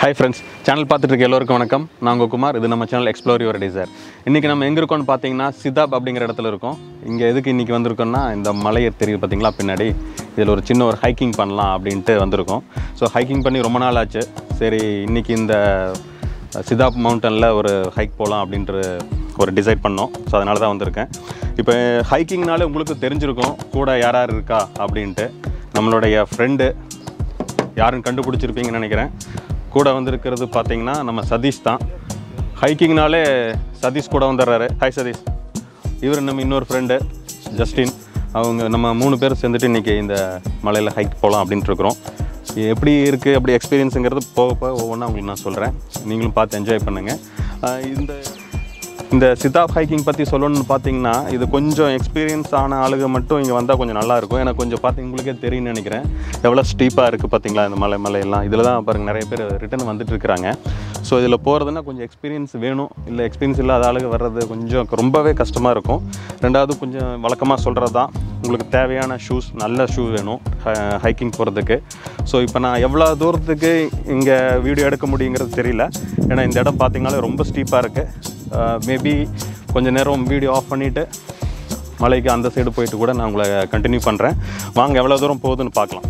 Hi friends channel பார்த்துட்டு இருக்க எல்லோருக்கும் வணக்கம் நான் உங்கள் குமார் இது நம்ம சேனல் எக்ஸ்ப்ளோர் யுவர் டிசைர் இன்றைக்கி நம்ம எங்கே இருக்கோம்னு பார்த்தீங்கன்னா சிதாப் அப்படிங்கிற இடத்துல இருக்கோம் இங்கே எதுக்கு இன்றைக்கி வந்திருக்கோம்னா இந்த மலையை தெரியுது பார்த்தீங்களா பின்னாடி இதில் ஒரு சின்ன ஒரு ஹைக்கிங் பண்ணலாம் அப்படின்ட்டு வந்திருக்கோம் ஸோ ஹைக்கிங் பண்ணி ரொம்ப நாள் ஆச்சு சரி இன்றைக்கி இந்த சிதாப் மவுண்டனில் ஒரு ஹைக் போகலாம் அப்படின்ட்டு ஒரு டிசைட் பண்ணோம் ஸோ அதனால தான் வந்திருக்கேன் இப்போ ஹைக்கிங்னாலே உங்களுக்கு தெரிஞ்சிருக்கும் கூட யார் யார் இருக்கா அப்படின்ட்டு நம்மளுடைய ஃப்ரெண்டு யாருன்னு கண்டுபிடிச்சிருப்பீங்கன்னு நினைக்கிறேன் கூட வந்திருக்கிறது பார்த்தீங்கன்னா நம்ம சதீஷ் தான் ஹைக்கிங்னாலே சதீஷ் கூட வந்துடுறாரு ஹாய் சதீஷ் இவர் நம்ம இன்னொரு ஃப்ரெண்டு ஜஸ்டின் அவங்க நம்ம மூணு பேர் சேர்ந்துட்டு இன்றைக்கி இந்த மலையில் ஹைக் போகலாம் அப்படின்ட்டு இருக்கிறோம் எப்படி இருக்குது அப்படி எக்ஸ்பீரியன்ஸுங்கிறது போக போக ஒவ்வொன்றா உங்களுக்கு நான் சொல்கிறேன் நீங்களும் பார்த்து என்ஜாய் பண்ணுங்கள் ஆஹ் இந்த இந்த சித்தாப் ஹைக்கிங் பற்றி சொல்லணும்னு பார்த்தீங்கன்னா இது கொஞ்சம் எக்ஸ்பீரியன்ஸ் ஆன ஆளுங்க மட்டும் இங்கே வந்தால் கொஞ்சம் நல்லா இருக்கும் எனக்கு கொஞ்சம் பார்த்து உங்களுக்கே தெரியும்னு நினைக்கிறேன் எவ்வளோ ஸ்டீப்பாக இருக்குது பார்த்தீங்களா இந்த மலை மலையெல்லாம் இதில் தான் பாருங்கள் நிறைய பேர் ரிட்டர்ன் வந்துட்டு இருக்கிறாங்க ஸோ இதில் போகிறதுனா கொஞ்சம் எக்ஸ்பீரியன்ஸ் வேணும் இல்லை எக்ஸ்பீரியன்ஸ் இல்லாத ஆளுங்க வர்றது கொஞ்சம் ரொம்பவே கஷ்டமாக இருக்கும் ரெண்டாவது கொஞ்சம் வழக்கமாக சொல்கிறது தான் உங்களுக்கு தேவையான ஷூஸ் நல்ல ஷூ வேணும் ஹைக்கிங் போகிறதுக்கு ஸோ இப்போ நான் எவ்வளோ தூரத்துக்கு இங்கே வீடியோ எடுக்க முடியுங்கிறது தெரியல ஏன்னா இந்த இடம் பார்த்தீங்கனாலே ரொம்ப ஸ்டீப்பாக இருக்குது மேபி கொஞ்ச நேரம் வீடியோ ஆஃப் பண்ணிவிட்டு மலைக்கு அந்த சைடு போயிட்டு கூட நான் உங்களை கண்டினியூ பண்ணுறேன் வாங்க எவ்வளோ தூரம் போகுதுன்னு பார்க்கலாம்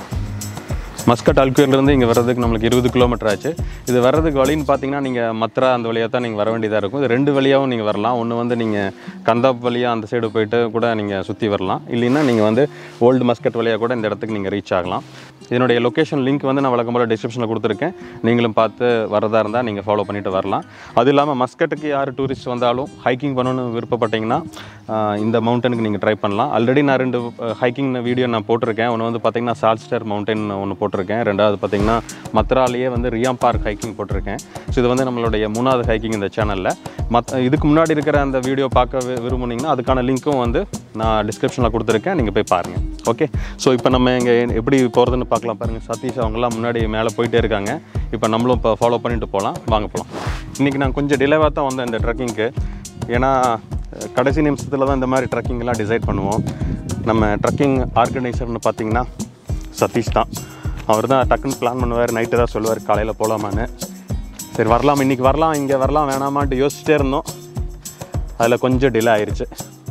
மஸ்கட் அல்குயர்லேருந்து இங்கே வர்றதுக்கு நம்மளுக்கு இருபது கிலோமீட்டர் ஆச்சு இது வர்றதுக்கு வழின்னு பார்த்தீங்கன்னா நீங்கள் மத்ரா அந்த வழியாக தான் நீங்கள் வர வேண்டியதாக இருக்கும் இது ரெண்டு வழியாகவும் நீங்கள் வரலாம் ஒன்று வந்து நீங்கள் கந்தாப் வழியாக அந்த சைடு போயிட்டு கூட நீங்கள் சுற்றி வரலாம் இல்லைன்னா நீங்கள் வந்து ஓல்டு மஸ்கட் வழியாக கூட இந்த இடத்துக்கு நீங்கள் ரீச் ஆகலாம் இதனுடைய லொக்கேஷன் லிங்க் வந்து நான் வழக்கம் போல் டிஸ்கிரிப்ஷனில் கொடுத்துருக்கேன் நீங்களும் பார்த்து வரதா இருந்தால் நீங்கள் ஃபாலோ பண்ணிட்டு வரலாம் அது இல்லாமல் மஸ்கட்டுக்கு யார் டூரிஸ்ட் வந்தாலும் ஹைக்கிங் பண்ணணும்னு விருப்பப்பட்டீங்கன்னா ஆஹ், இந்த மவுண்டனுக்கு நீங்கள் ட்ரை பண்ணலாம் ஆல்ரெடி நான் ரெண்டு ஹைக்கிங் வீடியோ நான் போட்டிருக்கேன் ஒன்று வந்து பார்த்தீங்கன்னா சால்ஸ்டர் மவுண்டன் ஒன்று போட்டிருக்கேன் ரெண்டாவது பார்த்தீங்கன்னா மத்ராலேயே வந்து ரியாம் பார்க் ஹைக்கிங் போட்டிருக்கேன் ஸோ இது வந்து நம்மளுடைய மூணாவது ஹைக்கிங் இந்த சேனலில் மத் இதுக்கு முன்னாடி இருக்கிற அந்த வீடியோ பார்க்க வி- விரும்புனீங்கன்னா அதுக்கான லிங்க்கும் வந்து நான் டிஸ்கிரிப்ஷனில் கொடுத்துருக்கேன் நீங்கள் போய் பாருங்கள் ஓகே ஸோ இப்போ நம்ம இங்கே எப்படி போகிறதுன்னு பார்க்கலாம் பாருங்கள் சதீஷ் அவங்கெல்லாம் முன்னாடி மேலே போயிட்டே இருக்காங்க இப்போ நம்மளும் இப்போ ஃபாலோ பண்ணிட்டு போகலாம் வாங்க போகலாம் இன்றைக்கி நான் கொஞ்சம் டிலேவாக தான் வந்தேன் இந்த ட்ரெக்கிங்க்கு ஏன்னா அஹ், கடைசி நிமிஷத்தில் தான் இந்த மாதிரி ட்ரெக்கிங்லாம் டிசைட் பண்ணுவோம் நம்ம ட்ரெக்கிங் ஆர்கனைசர்னு பார்த்தீங்கன்னா சதீஷ் தான் அவர் தான் டக்குன்னு பிளான் பண்ணுவார் நைட்டு தான் சொல்லுவார் காலையில் போகலாமான்னு சரி வரலாம் இன்றைக்கி வரலாம் இங்கே வரலாம் வேணாமான்ட்டு யோசிச்சிட்டே இருந்தோம் அதில் கொஞ்சம் டிலே ஆயிருச்சு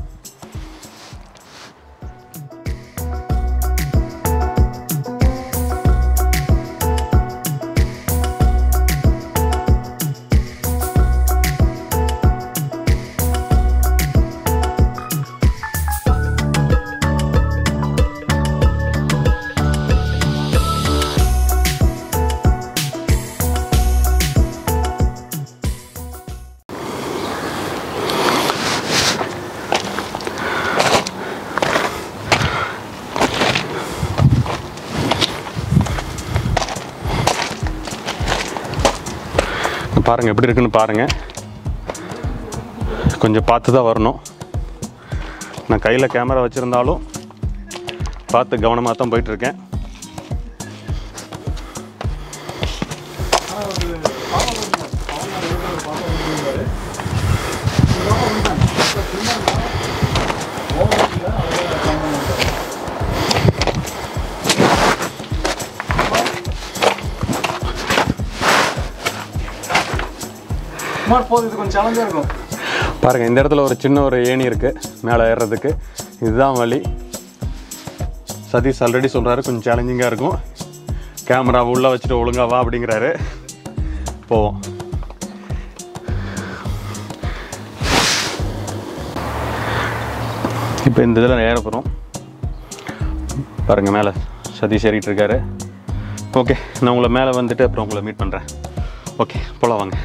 பாருங்கள் எப்படி இருக்குன்னு பாருங்கள் கொஞ்சம் பார்த்து தான் வரணும் நான் கையில் கேமரா வச்சுருந்தாலும் பார்த்து கவனமாக தான் போயிட்டுருக்கேன் சுமார் போகுது இது கொஞ்சம் சேலஞ்சாக இருக்கும் பாருங்கள் இந்த இடத்துல ஒரு சின்ன ஒரு ஏணி இருக்குது மேலே ஏறுறதுக்கு இதுதான் வழி சதீஷ் ஆல்ரெடி சொல்கிறாரு கொஞ்சம் சேலஞ்சிங்காக இருக்கும் கேமரா உள்ளே வச்சுட்டு ஒழுங்கா வா அப்படிங்கிறாரு போவோம் இப்போ இந்த இதில் ஏற போகிறோம் பாருங்கள் மேலே சதீஷ் ஏறிட்டு இருக்காரு ஓகே நான் உங்களை மேலே வந்துட்டு அப்புறம் உங்களை மீட் பண்ணுறேன் ஓகே போகலாம் வாங்க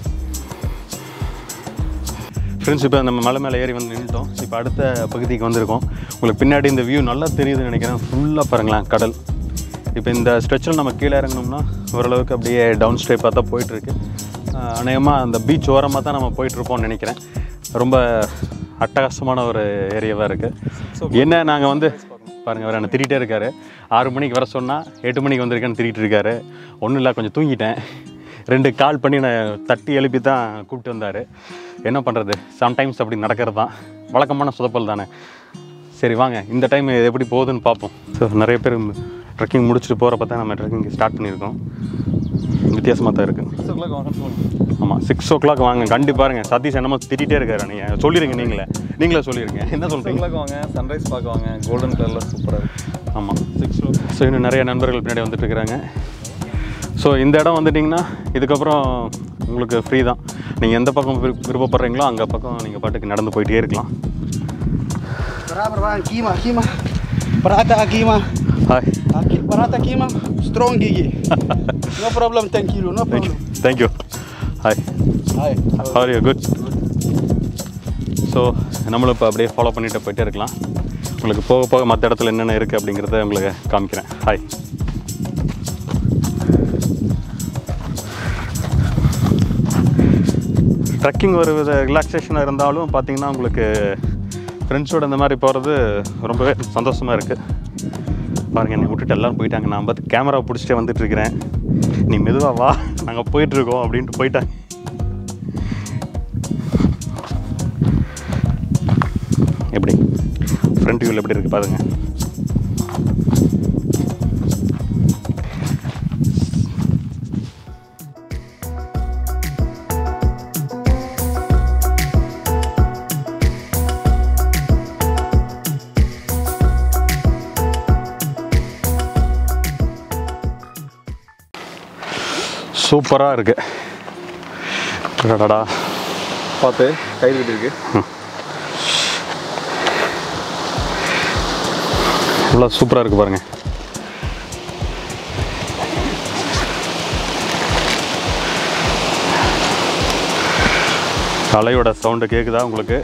ஃப்ரெண்ட்ஸ் இப்போ நம்ம மலை மேலே ஏறி வந்து நின்றுட்டோம் இப்போ அடுத்த பகுதிக்கு வந்திருக்கோம் உங்களுக்கு பின்னாடி இந்த வியூ நல்லா தெரியுதுன்னு நினைக்கிறேன் ஃபுல்லாக பாருங்களேன் கடல் இப்போ இந்த ஸ்ட்ரெச்சில் நம்ம கீழே இறங்கணும்னா ஓரளவுக்கு அப்படியே டவுன் ஸ்டேப்பாக தான் போயிட்டுருக்கு அநேகமாக அந்த பீச் ஓரமாக தான் நம்ம போயிட்டுருப்போம்னு நினைக்கிறேன் ரொம்ப அட்டகாசமான ஒரு ஏரியாவாக இருக்குது என்ன நாங்கள் வந்து பாருங்கள் அவர் என்ன திரிட்டே இருக்காரு ஆறு மணிக்கு வர சொன்னால் எட்டு மணிக்கு வந்திருக்கேன்னு திரிட்டு இருக்காரு ஒன்றும் இல்லை கொஞ்சம் தூங்கிட்டேன் ரெண்டு கால் பண்ணி நான் தட்டி எழுப்பி தான் கூப்பிட்டு வந்தார் என்ன பண்ணுறது சம்டைம்ஸ் அப்படி நடக்கிறது தான் வழக்கமான சொதப்பல் தானே சரி வாங்க இந்த டைம் இது எப்படி போகுதுன்னு பார்ப்போம் ஸோ நிறைய பேர் ட்ரெக்கிங் முடிச்சுட்டு போகிறப்ப தான் நம்ம ட்ரெக்கிங் ஸ்டார்ட் பண்ணியிருக்கோம் வித்தியாசமாக தான் இருக்குது சிக்ஸ் ஓ கிளாக் வாங்க சொல்லுங்க ஆமாம் சிக்ஸ் ஓ கிளாக் வாங்க கண்டிப்பாக பாருங்க சதீஷ் என்னமோ திட்டிகிட்டே இருக்காரு நீங்கள் சொல்லிடுங்க நீங்களே நீங்களே சொல்லிடுங்க என்ன சிக்ஸ் ஓ சொல்கிறீங்க கிளாக் வாங்க சன்ரைஸ் பார்க்க வாங்க கோல்டன் கலரில் சூப்பராக இருக்குது ஆமாம் சிக்ஸ் ஓ ஸோ இன்னும் நிறைய நண்பர்கள் பின்னாடி வந்துட்டு இருக்கிறாங்க ஸோ இந்த இடம் வந்துட்டிங்கன்னா இதுக்கப்புறம் உங்களுக்கு ஃப்ரீ தான் நீங்கள் எந்த பக்கம் விரு- விருப்பப்படுறீங்களோ அங்கே பக்கம் நீங்கள் பாட்டுக்கு நடந்து போயிட்டே இருக்கலாம் Beraber bang, kima, kima. Prata kima. Hi Aki- Prata kima, strong gigi. no problem, 10 kilo, no problem. Thank you hi Hi. Are you good so நம்மளும் இப்போ அப்படியே ஃபாலோ பண்ணிட்டு போயிட்டே இருக்கலாம் உங்களுக்கு போக போக மற்ற இடத்துல என்னென்ன இருக்குது அப்படிங்கிறத உங்களுக்கு காமிக்கிறேன் ஹாய் ட்ரெக்கிங் ஒரு வித ரிலாக்ஸேஷனாக இருந்தாலும் பார்த்தீங்கன்னா உங்களுக்கு ஃப்ரெண்ட்ஸோட இந்த மாதிரி போகிறது ரொம்பவே சந்தோஷமாக இருக்குது பாருங்க என்னை விட்டுட்டு எல்லோரும் போயிட்டாங்க நான் பார்த்து கேமரா பிடிச்சிட்டே வந்துட்டு இருக்கிறேன் நீ மெதுவா வா நாங்கள் போயிட்டுருக்கோம் அப்படின்ட்டு போயிட்டாங்க எப்படி ஃப்ரண்ட் வியூவில் எப்படி இருக்குது பாருங்க சூப்பராக இருக்குது அடடா பார்த்து கயிறு கட்டி இருக்கு இவ்வளோ சூப்பராக இருக்குது பாருங்கள் அலையோட சவுண்டு கேட்குதா உங்களுக்கு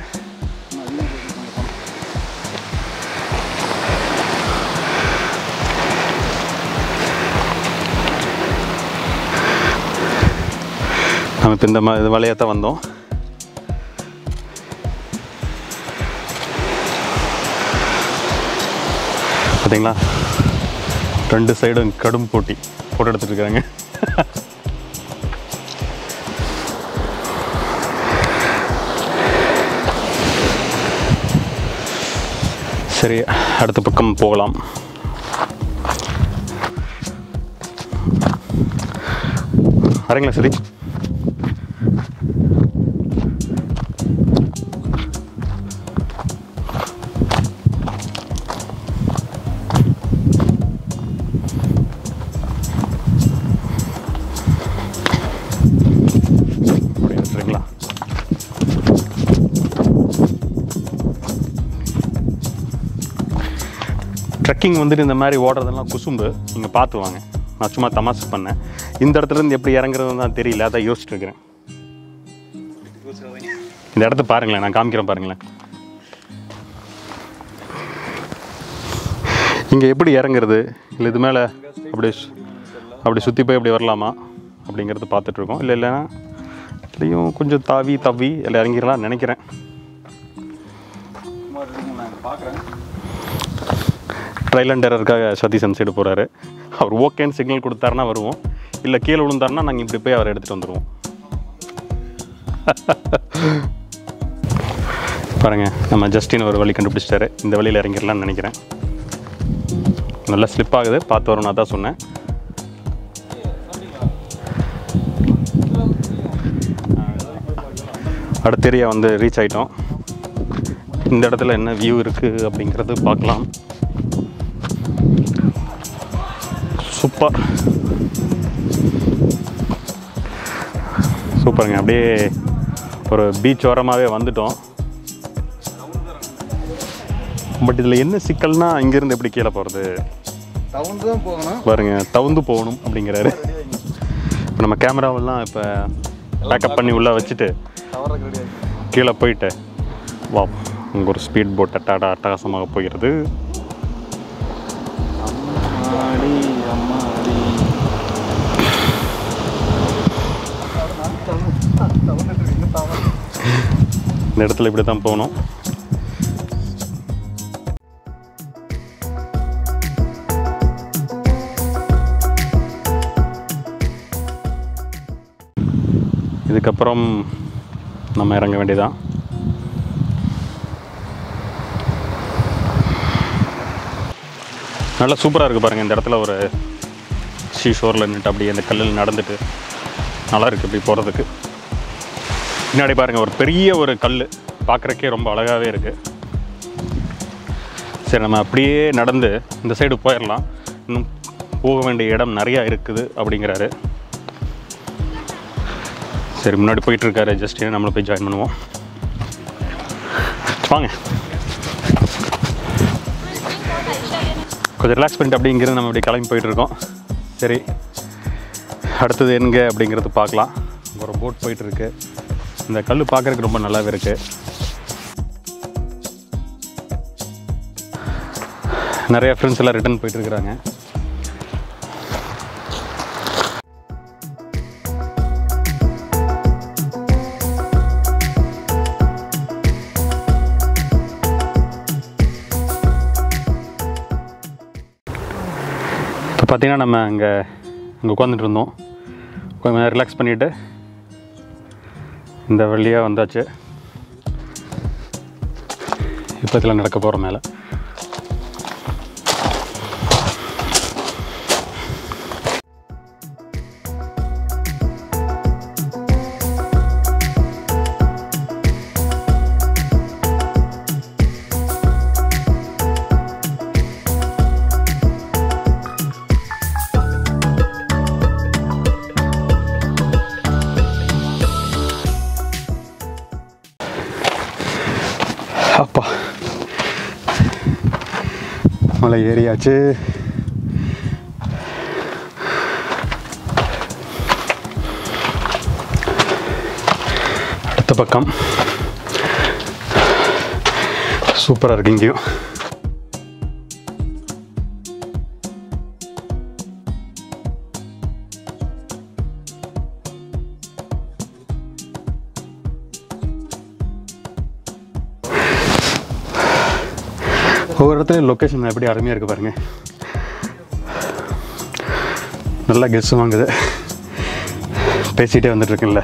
நம்ம இப்போ இந்த ம இது வளையத்தை வந்தோம் பார்த்தீங்களா ரெண்டு சைடும் கடும் போட்டி ஃபோட்டோ எடுத்துட்டு இருக்காங்க சரி அடுத்த பக்கம் போகலாம் வரீங்களா சரி அப்படி சரிங்களா ட்ரெக்கிங் வந்துட்டு இந்த மாதிரி ஓடுறதெல்லாம் குசும்பு நீங்கள் பார்த்து வாங்க நான் சும்மா தமாசு பண்ணேன் இந்த இடத்துல இருந்து எப்படி இறங்குறதுன்னு தான் தெரியல அதான் யோசிச்சுட்டு இருக்கிறேன் இந்த இடத்த பாருங்களேன் நான் காமிக்கிறேன் பாருங்களேன் இங்கே எப்படி இறங்குறது இல்லை இது மேலே அப்படி சு- அப்படி சுற்றி போய் அப்படி வரலாமா அப்படிங்கிறது பார்த்துட்ருக்கோம் இல்லை இல்லைன்னா இதுலேயும் கொஞ்சம் தாவி தவி இல்லை இறங்கிடலாம் நினைக்கிறேன் சும்மா இருக்குங்க நான் பார்க்குறேன் ட்ரையல் அண்ட் எரருக்காக சதீஷ் சைடு போகிறாரு அவர் ஓகேன்னு சிக்னல் கொடுத்தாருன்னா வருவோம் இல்லை கீழே விழுந்தாருன்னா நாங்கள் இப்படி போய் அவரை எடுத்துகிட்டு வந்துடுவோம் பாருங்க நம்ம ஜஸ்டின் ஒரு வழி கண்டுபிடிச்சிட்டாரு இந்த வழியில் இறங்கிடலாம்னு நினைக்கிறேன் நல்லா ஸ்லிப் ஆகுது பார்த்து வரணும் அதான் சொன்னேன் அடுத்த ஏரியா வந்து ரீச் ஆயிட்டோம் இந்த இடத்துல என்ன வியூ இருக்குது அப்படிங்கிறது பார்க்கலாம் சூப்பர் சூப்பருங்க அப்படியே ஒரு பீச் ஓரமாகவே வந்துட்டோம் பட் இதில் என்ன சிக்கல்னா இங்கேருந்து எப்படி கீழே போகிறது தவுந்து தான் போகணும் பாருங்க தவுந்து போகணும் அப்படிங்கிறாரு இப்போ நம்ம கேமராவெல்லாம் இப்போ பேக்கப் பண்ணி உள்ளே வச்சுட்டு தவறக்கு ரெடி ஆகி கீழே போயிட்டு வா அங்கே ஒரு ஸ்பீட் போட் அட்டாடா அட்டகாசமாக போகிறது அம்மாடி அம்மாடி இந்த இடத்துல இப்படி தான் போகணும் இதுக்கப்புறம் நம்ம இறங்க வேண்டியதான் நல்லா சூப்பராக இருக்குது பாருங்கள் இந்த இடத்துல ஒரு ஷீ ஷோரில் நின்றுட்டு அப்படியே அந்த கல்லில் நடந்துட்டு நல்லா இருக்குது இப்படி போகிறதுக்கு பின்னாடி பாருங்கள் ஒரு பெரிய ஒரு கல் பார்க்குறக்கே ரொம்ப அழகாகவே இருக்குது சரி நம்ம அப்படியே நடந்து இந்த சைடு போயிடலாம் இன்னும் போக வேண்டிய இடம் நிறையா இருக்குது அப்படிங்கிறாரு சரி முன்னாடி போயிட்டு இருக்காரு ஜஸ்ட் நம்மளை போய் ஜாயின் பண்ணுவோம் வாங்க கொஞ்சம் ரிலாக்ஸ் பண்ணிட்டு அப்படிங்கிறது நம்ம இப்படி கிளம்பி போயிட்டு இருக்கோம் சரி அடுத்தது எங்கே அப்படிங்கிறது பார்க்கலாம் ஒரு போட் போயிட்டு இருக்கு இந்த கல் பார்க்கறதுக்கு ரொம்ப நல்லாவே இருக்கு நிறைய ஃப்ரெண்ட்ஸ் எல்லாம் ரிட்டர்ன் போயிட்டு இருக்கிறாங்க இப்போ பார்த்தீங்கன்னா நம்ம அங்கே அங்கே உட்காந்துட்டு இருந்தோம் கொஞ்சம் நேரம் ரிலாக்ஸ் பண்ணிவிட்டு இந்த வழியாக வந்தாச்சு இப்போ இதில் நடக்க போகிறோம் மேலே அப்பா மலை ஏறியாச்சு அடுத்த பக்கம் சூப்பராக இருக்கு இங்கேயும் ஒவ்வொரு இடத்துலையும் லொக்கேஷன் எப்படி அருமையாக இருக்குது பாருங்க நல்லா கெஸ் வாங்குது பேசிகிட்டே வந்துட்டுருக்குல்ல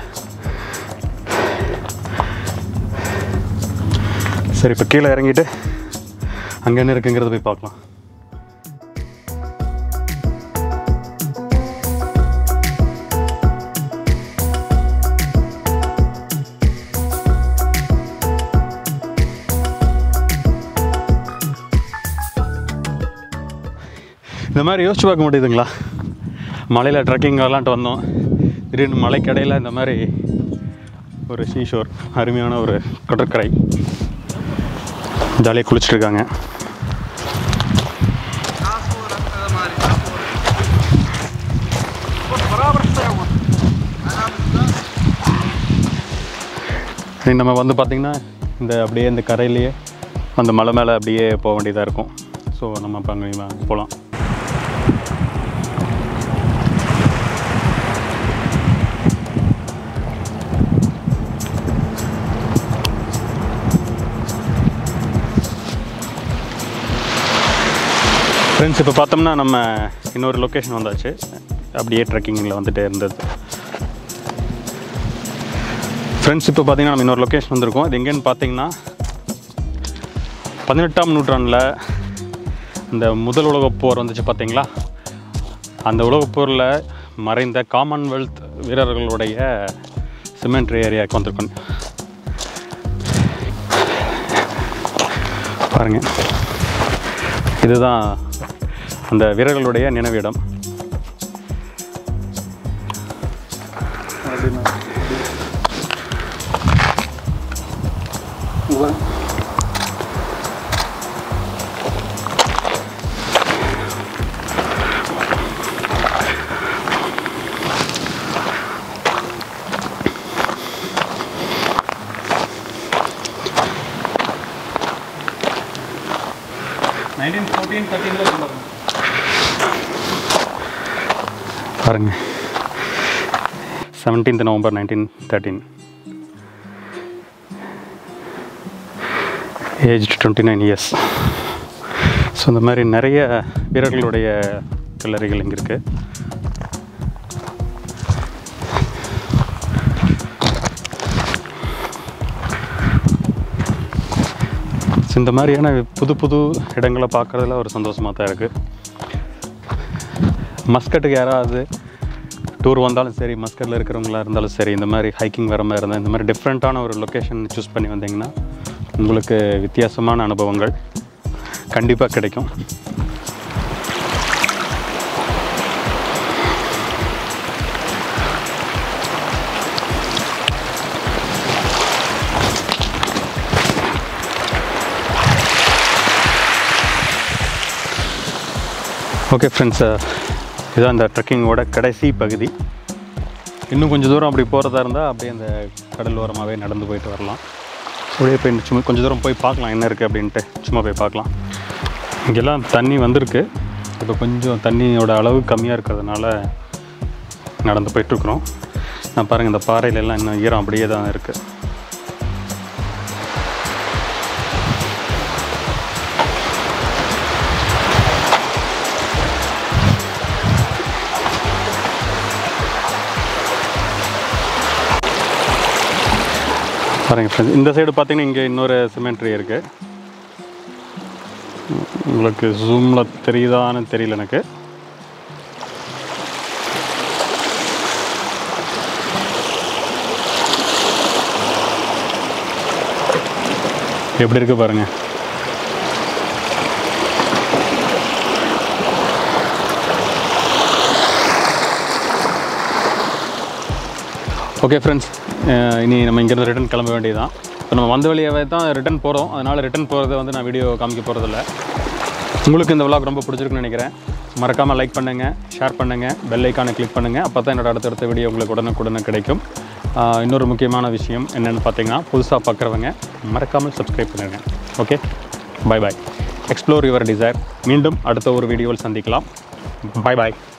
சரி இப்போ கீழே இறங்கிட்டு அங்கே என்ன இருக்குங்கிறத போய் பார்க்கலாம் இந்த மாதிரி யோசிச்சு பார்க்க முடியுதுங்களா மலையில் ட்ரெக்கிங் வரலான்ட்டு வந்தோம் திடீர்னு மலைக்கடையில் இந்த மாதிரி ஒரு சீஷோர் அருமையான ஒரு கடற்கரை ஜாலியாக குளிச்சுட்டு இருக்காங்க இனி நம்ம வந்து பார்த்திங்கன்னா இந்த அப்படியே இந்த கரையிலேயே அந்த மலை மேலே அப்படியே போக வேண்டியதாக இருக்கும் ஸோ நம்ம இப்போ அங்கே போகலாம் ஃப்ரெண்ட்ஸ் இப்போ பார்த்தோம்னா நம்ம இன்னொரு லொக்கேஷன் வந்தாச்சு அப்படியே ட்ரெக்கிங்கில் வந்துட்டே இருந்தது ஃப்ரெண்ட்ஸ் இப்போ பார்த்தீங்கன்னா நம்ம இன்னொரு லொக்கேஷன் வந்திருக்கோம் இது எங்கேன்னு பார்த்தீங்கன்னா பதினெட்டாம் நூற்றாண்டில் இந்த முதல் உலகப் போர் வந்துச்சு பார்த்தீங்களா அந்த உலகப் போரில் மறைந்த காமன்வெல்த் வீரர்களுடைய சிமெண்ட்ரி ஏரியாவுக்கு வந்திருக்கோம் பாருங்கள் இதுதான் அந்த வீரர்களுடைய நினைவிடம் நைன்டீன் ஃபோர்டீன் தேர்ட்டீனில் பாருங்க seventeenth November nineteen thirteen age twenty nine years so இந்த மாதிரி நிறைய வீரர்களுடைய கல்லறைகள் இங்கே இருக்குது ஸோ இந்த மாதிரியான புது புது இடங்களை பார்க்குறதுல ஒரு சந்தோஷமாக தான் இருக்குது மஸ்கட்டுக்கு யாராவது டூர் வந்தாலும் சரி மஸ்கட்டில் இருக்கிறவங்களா இருந்தாலும் சரி இந்த மாதிரி ஹைக்கிங் வர மாதிரி இருந்தால் இந்த மாதிரி டிஃப்ரெண்ட்டான ஒரு லொக்கேஷன் சூஸ் பண்ணி வந்தீங்கன்னா உங்களுக்கு வித்தியாசமான அனுபவங்கள் கண்டிப்பாக கிடைக்கும் ஓகே ஃப்ரெண்ட்ஸ் இதுதான் இந்த ட்ரெக்கிங்கோட கடைசி பகுதி இன்னும் கொஞ்சம் தூரம் அப்படி போகிறதா இருந்தால் அப்படியே அந்த கடல் ஓரமாகவே நடந்து போயிட்டு வரலாம் அப்படியே போய் சும்மா கொஞ்சம் தூரம் போய் பார்க்கலாம் என்ன இருக்குது அப்படின்ட்டு சும்மா போய் பார்க்கலாம் இங்கெல்லாம் தண்ணி வந்திருக்கு இப்போ கொஞ்சம் தண்ணியோட அளவு கம்மியாக இருக்கிறதுனால நடந்து போயிட்டுருக்குறோம் நான் பாருங்கள் இந்த பாறையில எல்லாம் இன்னும் ஈரம் அப்படியே தான் இருக்குது பாருங்க ஃப்ரெண்ட்ஸ் இந்த சைடு பார்த்தீங்கன்னா இங்கே இன்னொரு சிமெண்ட்ரி இருக்குது உங்களுக்கு ஜூமில் தெரியுதான்னு தெரியல எனக்கு எப்படி இருக்கு பாருங்க ஓகே ஃப்ரெண்ட்ஸ் இனி நம்ம இங்கேருந்து ரிட்டன் கிளம்ப வேண்டியதுதான் இப்போ நம்ம வந்த வழியாகவே தான் ரிட்டன் போகிறோம் அதனால் ரிட்டன் போகிறத வந்து நான் வீடியோ காமிக்க போகிறதில்ல உங்களுக்கு இந்த vlog ரொம்ப பிடிச்சிருக்குன்னு நினைக்கிறேன் மறக்காமல் லைக் பண்ணுங்கள் ஷேர் பண்ணுங்கள் பெல் ஐக்கானை கிளிக் பண்ணுங்கள் அப்போ தான் என்னோட அடுத்தடுத்த வீடியோ உங்களுக்கு உடனுக்குடனே கிடைக்கும் ஆஹ் இன்னொரு முக்கியமான விஷயம் என்னென்னு பார்த்தீங்கன்னா புதுசாக பார்க்குறவங்க மறக்காமல் சப்ஸ்கிரைப் பண்ணிடுங்க okay bye bye explore your desire மீண்டும் அடுத்த ஒரு வீடியோவில் சந்திக்கலாம் பை பாய்